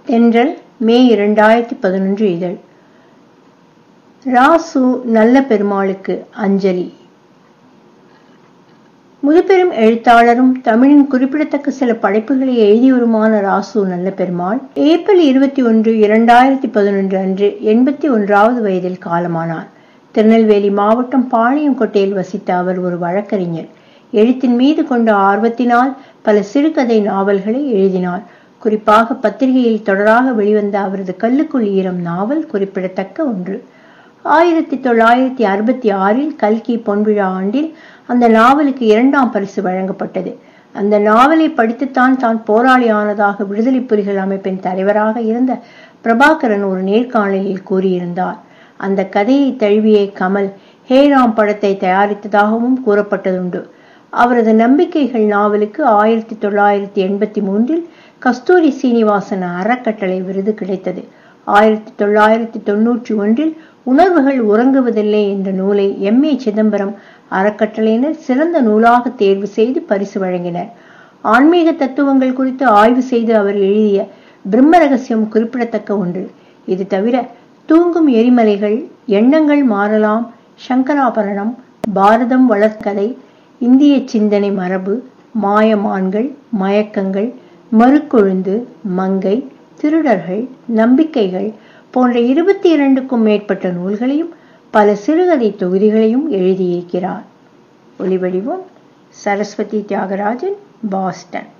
தென்றல் மே இரண்டாயிரத்தி பதினொன்று இதழ் ராசு நல்ல பெருமாளுக்கு அஞ்சலி முதுபெரும் எழுத்தாளரும் தமிழின் குறிப்பிடத்தக்க சில படைப்புகளை எழுதியவருமான ராசு நல்ல பெருமாள் ஏப்ரல் இருபத்தி ஒன்று இரண்டாயிரத்தி பதினொன்று அன்று எண்பத்தி ஒன்றாவது வயதில் காலமானார் திருநெல்வேலி மாவட்டம் பாளையங்கோட்டையில் வசித்த அவர் ஒரு வழக்கறிஞர் எழுத்தின் மீது கொண்ட ஆர்வத்தினால் பல சிறுகதை நாவல்களை எழுதினார் குறிப்பாக பத்திரிகையில் தொடராக வெளிவந்த அவரது கல்லுக்குள் ஈரம் நாவல் குறிப்பிடத்தக்க ஒன்று ஆயிரத்தி தொள்ளாயிரத்தி அறுபத்தி ஆறில் கல்கி பொன்விழா ஆண்டில் அந்த நாவலுக்கு இரண்டாம் பரிசு வழங்கப்பட்டது அந்த நாவலை படித்துத்தான் தான் போராளியானதாக விடுதலை புலிகள் அமைப்பின் தலைவராக இருந்த பிரபாகரன் ஒரு நேர்காணலில் கூறியிருந்தார் அந்த கதையை தழுவிய கமல் ஹேராம் படத்தை தயாரித்ததாகவும் கூறப்பட்டதுண்டு அவரது நம்பிக்கைகள் நாவலுக்கு ஆயிரத்தி தொள்ளாயிரத்தி எண்பத்தி மூன்றில் கஸ்தூரி சீனிவாசன் அறக்கட்டளை விருது கிடைத்தது ஆயிரத்தி தொள்ளாயிரத்தி தொன்னூற்றி ஒன்றில் உணர்வுகள் உறங்குவதில்லை என்ற நூலை எம் ஏ சிதம்பரம் அறக்கட்டளையினர் சிறந்த நூலாக தேர்வு செய்து பரிசு வழங்கினர் ஆன்மீக தத்துவங்கள் குறித்து ஆய்வு செய்து அவர் எழுதிய பிரம்ம ரகசியம் குறிப்பிடத்தக்க ஒன்று இது தவிர தூங்கும் எரிமலைகள் எண்ணங்கள் மாறலாம் சங்கராபரணம் பாரதம் வளர்க்கதை இந்திய சிந்தனை மரபு மாயமான்கள் மயக்கங்கள் மறுக்கொழுந்து மங்கை திருடர்கள் நம்பிக்கைகள் போன்ற இருபத்தி இரண்டுக்கும் மேற்பட்ட நூல்களையும் பல சிறுகதை தொகுதிகளையும் எழுதியிருக்கிறார் ஒளிவடிவம் சரஸ்வதி தியாகராஜன் பாஸ்டன்